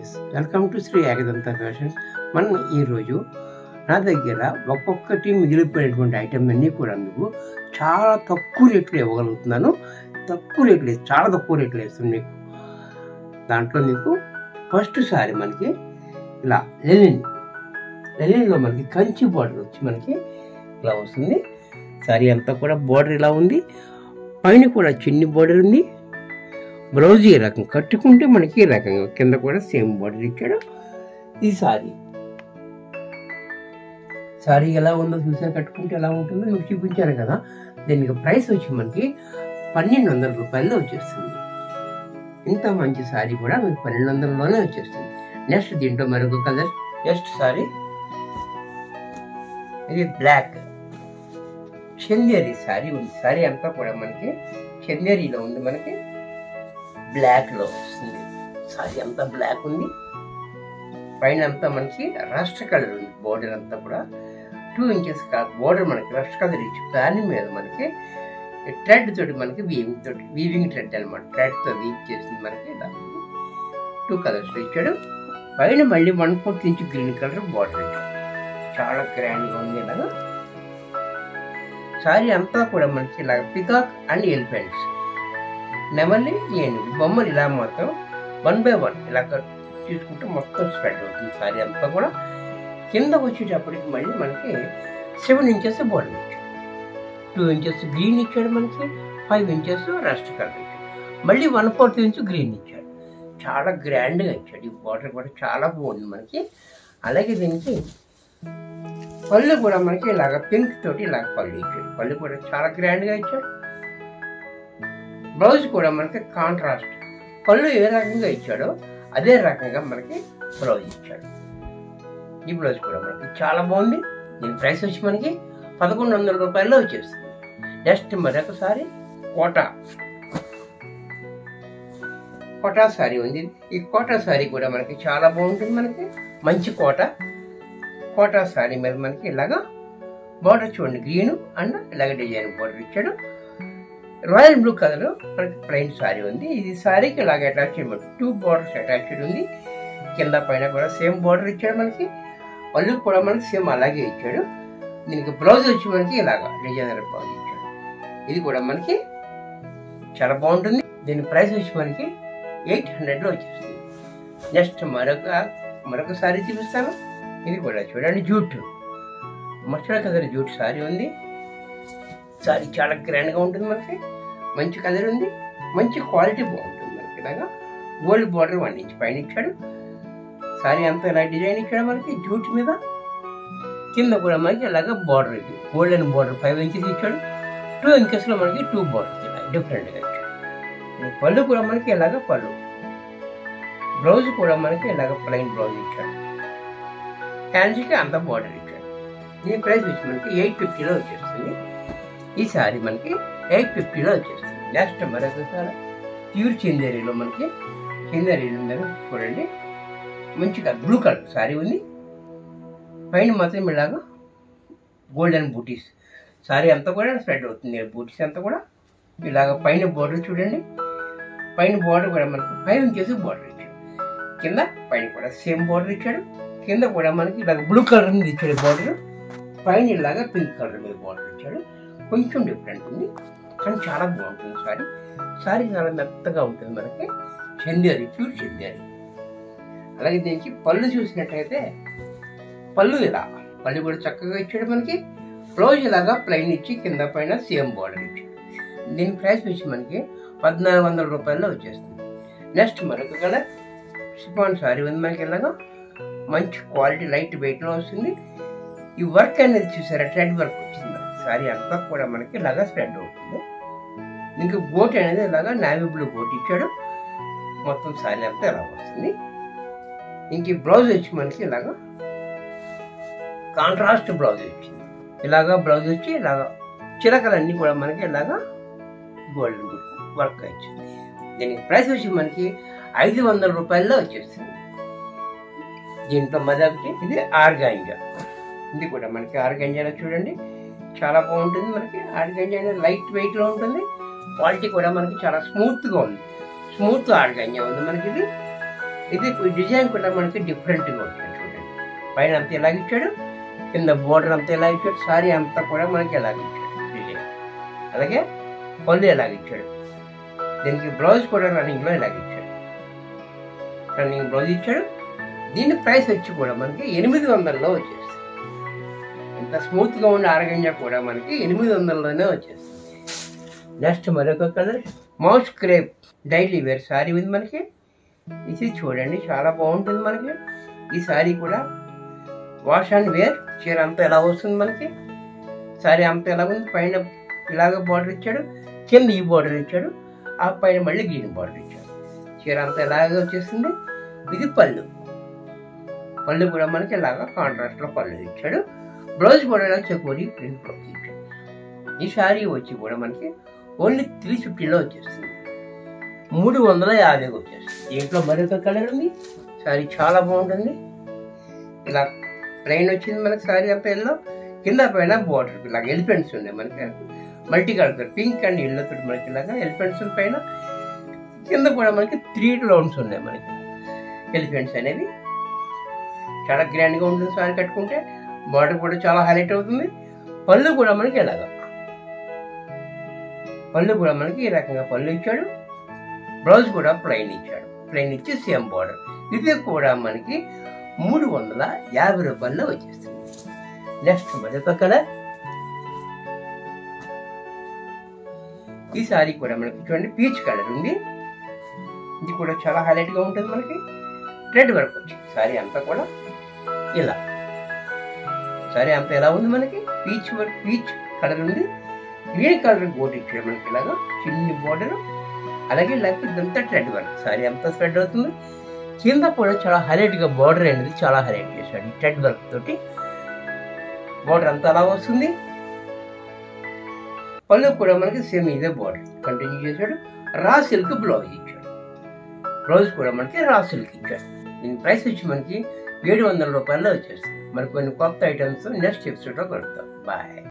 saris welcome to Shri Ekadanta fashions మనం ఈరోజు నా దగ్గర ఒక్కొక్కటి మిగిలిపోయినటువంటి ఐటమ్ అన్నీ కూడా మీకు చాలా తక్కువ రేట్లు ఇవ్వగలుగుతున్నాను తక్కువ రేట్లు ఇస్తా- చాలా తక్కువ రేట్లు ఇస్తాను మీకు దాంట్లో మీకు ఫస్ట్ సారీ మనకి ఇలా లెనిన్ లెనిన్లో మనకి కంచి బార్డర్ వచ్చి మనకి ఇలా వస్తుంది సారీ అంతా కూడా బార్డర్ ఇలా ఉంది పైన కూడా చిన్ని బార్డర్ ఉంది బ్లౌజ్ ఈ రకం కట్టుకుంటే మనకి ఈ రకంగా కింద కూడా సేమ్ బార్డర్ ఇచ్చాడు ఈ సారీ సారీ ఎలా ఉందో చూసా కట్టుకుంటే ఎలా ఉంటుందో మీకు చూపించాను కదా దీనికి ప్రైస్ వచ్చి మనకి పన్నెండు వందల రూపాయల్లో వచ్చేస్తుంది ఇంత మంచి సారీ కూడా మీకు పన్నెండు వందలలోనే వచ్చేస్తుంది నెక్స్ట్ దీంట్లో మరొక కలర్ నెక్స్ట్ సారీ ఇది బ్లాక్ చందేరి సారీ ఉంది సారీ అంతా కూడా మనకి చందేరిలో ఉంది మనకి బ్లాక్ లో వస్తుంది సారీ అంతా బ్లాక్ ఉంది పైన అంతా మనకి రస్ట్ కలర్ ఉంది బోర్డర్ అంతా కూడా టూ ఇంచెస్ బోర్డర్ మనకి రస్ట్ కలర్ ఇచ్చి దాని మీద మనకి థ్రెడ్ తోటి మనకి వీవింగ్ తోటి వీవింగ్ థ్రెడ్ అనమాట థ్రెడ్ తో వీవ్ చేసింది మనకి ఇలా టూ కలర్స్ ఇచ్చాడు పైన మళ్ళీ one fourth inch green colour border ఇచ్చాడు చాలా గ్రాండ్ గా ఉంది ఇలాగా సారీ అంతా కూడా మనకి ఇలా పికాక్ అండ్ ఎలిఫెంట్స్ నెమలి ఏనుగు బొమ్మలు ఇలా మొత్తం వన్ బై వన్ ఇలా కట్ తీసుకుంటే మొత్తం స్ప్రెడ్ అవుతుంది సారీ అంతా కూడా కింద వచ్చేటప్పటికి మళ్ళీ మనకి సెవెన్ ఇంచెస్ బాడీ ఇచ్చాడు టూ ఇంచెస్ గ్రీన్ ఇచ్చాడు మనకి ఫైవ్ ఇంచెస్ రస్ట్ కలర్ ఇచ్చాడు మళ్ళీ వన్ ఫోర్త్ ఇంచ్ గ్రీన్ ఇచ్చాడు చాలా గ్రాండ్గా ఇచ్చాడు ఈ బార్డర్ కూడా చాలా బాగుంది మనకి అలాగే దీనికి పళ్ళు కూడా మనకి ఇలాగ పింక్ తోటి ఇలాగ పళ్ళు ఇచ్చాడు పళ్ళు కూడా చాలా గ్రాండ్గా ఇచ్చాడు బ్లౌజ్ కూడా మనకి కాంట్రాస్ట్ పళ్ళు ఏ రకంగా ఇచ్చాడో అదే రకంగా మనకి బ్లౌజ్ ఇచ్చాడు ఈ బ్లౌజ్ కూడా మనకి చాలా బాగుంది దీని ప్రైస్ వచ్చి మనకి పదకొండు వందల రూపాయల్లో వచ్చేస్తుంది నెక్స్ట్ మరొకసారి కోటా కోటా సారీ ఉంది ఈ కోటా సారీ కూడా మనకి చాలా బాగుంటుంది మనకి మంచి కోట కోటా సారీ మీద మనకి ఇలాగా బార్డర్ చూడండి గ్రీన్ అండ్ ఇలాగ డిజైన్ బార్డర్ ఇచ్చాడు రాయల్ బ్లూ కలర్ మనకి ప్లెయిన్ సారీ ఉంది ఇది సారీకి ఇలాగ అటాచ్ చేయబడి టూ బార్డర్స్ అటాచ్డ్ ఉంది కింద పైన కూడా సేమ్ బార్డర్ ఇచ్చాడు మనకి పళ్ళు కూడా మనకి సేమ్ అలాగే ఇచ్చాడు దీనికి బ్లౌజ్ వచ్చి మనకి ఇలాగా డిజైనర్ బ్లౌజ్ ఇచ్చాడు ఇది కూడా మనకి చాలా బాగుంటుంది దీని ప్రైస్ వచ్చి మనకి ఎయిట్ హండ్రెడ్లో వచ్చేస్తుంది నెక్స్ట్ మరొక మరొక సారీ చూపిస్తాను ఇది కూడా చూడండి jute mustard colour jute sari ఉంది సారీ చాలా గ్రాండ్గా ఉంటుంది మనకి మంచి కలర్ ఉంది మంచి క్వాలిటీ బాగుంటుంది మనకి ఇలాగా గోల్డ్ బార్డర్ వన్ ఇంచ్ పైన ఇచ్చాడు సారీ అంతా ఇలా డిజైన్ ఇచ్చాడు మనకి జూట్ మీద కింద కూడా మనకి ఇలాగ బార్డర్ ఇది గోల్డెన్ బార్డర్ ఫైవ్ ఇంచెస్ ఇచ్చాడు టూ ఇంచెస్లో మనకి టూ బార్డర్స్ ఇలా డిఫరెంట్గా ఇచ్చాడు ఈ పళ్ళు కూడా మనకి ఇలాగ పళ్ళు బ్లౌజ్ కూడా మనకి ఇలాగ ప్లెయిన్ బ్లౌజ్ ఇచ్చాడు హ్యాండ్స్కి అంత బార్డర్ ఇచ్చాడు దీని ప్రైస్ వచ్చి మనకి ఎయిట్ ఫిఫ్టీలో వచ్చేస్తుంది ఈ సారీ మనకి ఎయిట్ ఫిఫ్టీలో వచ్చేస్తుంది నెక్స్ట్ మరొకసారి ప్యూర్ చిందేరీలో మనకి చిందేరీలో ఉందని చూడండి మంచిగా బ్లూ కలర్ సారీ ఉంది పైన మాత్రం ఇలాగా గోల్డెన్ బూటీస్ సారీ అంతా కూడా స్ప్రెడ్ అవుతుంది బూటీస్ అంతా కూడా ఇలాగ పైన బోర్డర్ చూడండి పైన బోర్డర్ కూడా మనకి ఫైవ్ ఇంచెస్ బోర్డర్ ఇచ్చాడు కింద పైన కూడా సేమ్ బోర్డర్ ఇచ్చాడు కింద కూడా మనకి ఇలాగ బ్లూ కలర్ మీద ఇచ్చాడు బోర్డర్ పైన ఇలాగా పింక్ కలర్ మీద బార్డర్ ఇచ్చాడు కొంచెం డిఫరెంట్ ఉంది కానీ చాలా బాగుంటుంది సారీ సారీ చాలా మెత్తగా ఉంటుంది మనకి చందేరి ప్యూర్ చందేరి అలాగే దీనికి పళ్ళు చూసినట్టయితే పళ్ళు ఇలా పళ్ళు కూడా చక్కగా ఇచ్చాడు మనకి బ్లౌజ్ ఇలాగా ప్లెయిన్ ఇచ్చి కింద పైన సేమ్ బార్డర్ ఇచ్చాడు దీని ప్రైస్ వచ్చి మనకి పద్నాలుగు వందల రూపాయల్లో వచ్చేస్తుంది నెక్స్ట్ మరొక కలర్ సిఫాన్ సారీ ఉంది మనకి ఇలాగా మంచి క్వాలిటీ లైట్ వెయిట్లో వస్తుంది ఈ వర్క్ అనేది చూసారా థ్రెడ్ వర్క్ వచ్చింది మనకి సారీ అంతా కూడా మనకి ఇలాగా స్ప్రెడ్ అవుతుంది ఇంకా గోట్ అనేది ఇలాగా నావీ బ్లూ గోట్ ఇచ్చాడు మొత్తం సారీ అంతా ఇలా వస్తుంది ఇంక ఈ బ్లౌజ్ వచ్చి మనకి ఇలాగా కాంట్రాస్ట్ బ్లౌజ్ వచ్చింది ఇలాగా బ్లౌజ్ వచ్చి ఇలాగా చిలకలన్నీ కూడా మనకి ఇలాగా గోల్డెన్ వర్క్ వచ్చింది దీనికి ప్రైస్ వచ్చి మనకి ఐదు వందల రూపాయల్లో వచ్చేస్తుంది దీంట్లో మొదటి ఇది ఆర్గాంజా ఇది కూడా మనకి ఆర్గంజాలో చూడండి చాలా బాగుంటుంది మనకి ఆర్గంజా అనేది లైట్ వెయిట్ లో ఉంటుంది క్వాలిటీ కూడా మనకి చాలా స్మూత్ గా ఉంది స్మూత్ ఆర్గంజా ఉంది మనకి ఇది ఇది డిజైన్ కూడా మనకి డిఫరెంట్గా వచ్చాడు చూడండి పైన అంతా ఎలాగ ఇచ్చాడు కింద బోర్డర్ అంతా ఎలా ఇచ్చాడు సారీ అంతా కూడా మనకి ఎలాగ ఇచ్చాడు డిజైన్ అలాగే పళ్ళు ఎలాగ ఇచ్చాడు దీనికి బ్లౌజ్ కూడా రన్నింగ్లో ఎలాగ ఇచ్చాడు రన్నింగ్ బ్లౌజ్ ఇచ్చాడు దీని ప్రైస్ వచ్చి కూడా మనకి ఎనిమిది వందల్లో వచ్చేస్తుంది ఇంత స్మూత్గా ఉండే ఆరగంజ కూడా మనకి ఎనిమిది వందల్లోనే వచ్చేస్తుంది నెక్స్ట్ మరొక colour moss crepe daily wear sari ఉంది మనకి ఇది చూడండి చాలా బాగుంటుంది మనకి ఈ శారీ కూడా వాష్ అండ్ వేర్ చీర అంతా ఎలా వస్తుంది మనకి శారీ అంతా ఎలా ఉంది పైన ఇలాగ బార్డర్ ఇచ్చాడు కింద ఈ బార్డర్ ఇచ్చాడు ఆ పైన మళ్ళీ గ్రీన్ బార్డర్ ఇచ్చాడు చీర అంతా ఎలాగ వచ్చేస్తుంది ఇది పళ్ళు పళ్ళు కూడా మనకి ఇలాగా కాంట్రాస్ట్లో పళ్ళు ఇచ్చాడు బ్లౌజ్ కూడా ఇలా చెకోరి ప్రింట్ బ్లౌజ్ ఇచ్చాడు ఈ శారీ వచ్చి కూడా మనకి ఓన్లీ త్రీ ఫిఫ్టీలో వచ్చేస్తుంది మూడు వందల యాభైకి వచ్చేస్తుంది దీంట్లో మరొక కలర్ ఉంది శారీ చాలా బాగుంటుంది ఇలా ప్లెయిన్ వచ్చింది మనకి శారీ అంతా ఎల్లో కింద పైన బోర్డర్ ఇలాగ ఎలిఫెంట్స్ ఉన్నాయి మనకి multi colour pink and yellow తోటి మనకి ఇలాగా ఎలిఫెంట్స్ పైన కింద కూడా మనకి త్రీ రౌండ్స్ ఉన్నాయి మనకి ఎలిఫెంట్స్ అనేవి చాలా గ్రాండ్గా ఉంటుంది సారీ కట్టుకుంటే బార్డర్ కూడా చాలా హైలైట్ అవుతుంది పళ్ళు కూడా మనకి ఎలాగా పళ్ళు కూడా మనకి ఈ రకంగా పళ్ళు ఇచ్చాడు బ్లౌజ్ కూడా ప్లెయిన్ ఇచ్చాడు ప్లెయిన్ ఇచ్చి సేమ్ బార్డర్ ఇది కూడా మనకి మూడు వందల యాభై రూపాయల్లో వచ్చేస్తుంది నెక్స్ట్ మరొక కలర్ ఈ సారీ కూడా మనకి చూడండి పీచ్ కలర్ ఉంది ఇది కూడా చాలా హైలైట్ గా ఉంటుంది మనకి రెడ్ వర్క్ వచ్చింది సారీ అంతా కూడా ఇలా సారీ అంతా ఎలా ఉంది మనకి పీచ్ వర్క్ పీచ్ కలర్ ఉంది గ్రీన్ కలర్ గోట్ ఇచ్చాడు మనకి ఇలాగా చిన్ని బోర్డర్ అలాగే ఇలాగ ఇదంతా రెడ్ వర్క్ సారీ అంతా స్ప్రెడ్ అవుతుంది కింద కూడా చాలా హైలైట్ గా బార్డర్ అనేది చాలా హైలైట్ చేశాడు రెడ్ వర్క్ తోటి బార్డర్ అంతా అలా వస్తుంది పళ్ళు కూడా మనకి సేమ్ ఇదే బార్డర్ కంటిన్యూ చేశాడు రా సిల్క్ బ్లౌజ్ ఇచ్చాడు బ్లౌజ్ కూడా మనకి రా సిల్క్ ఇచ్చాడు దీని ప్రైస్ వచ్చి మనకి ఏడు వందల రూపాయల్లో వచ్చేస్తుంది మరి కొన్ని కొత్త ఐటమ్స్ నెక్స్ట్ ఎపిసోడ్లో కలుగుతాం బాయ్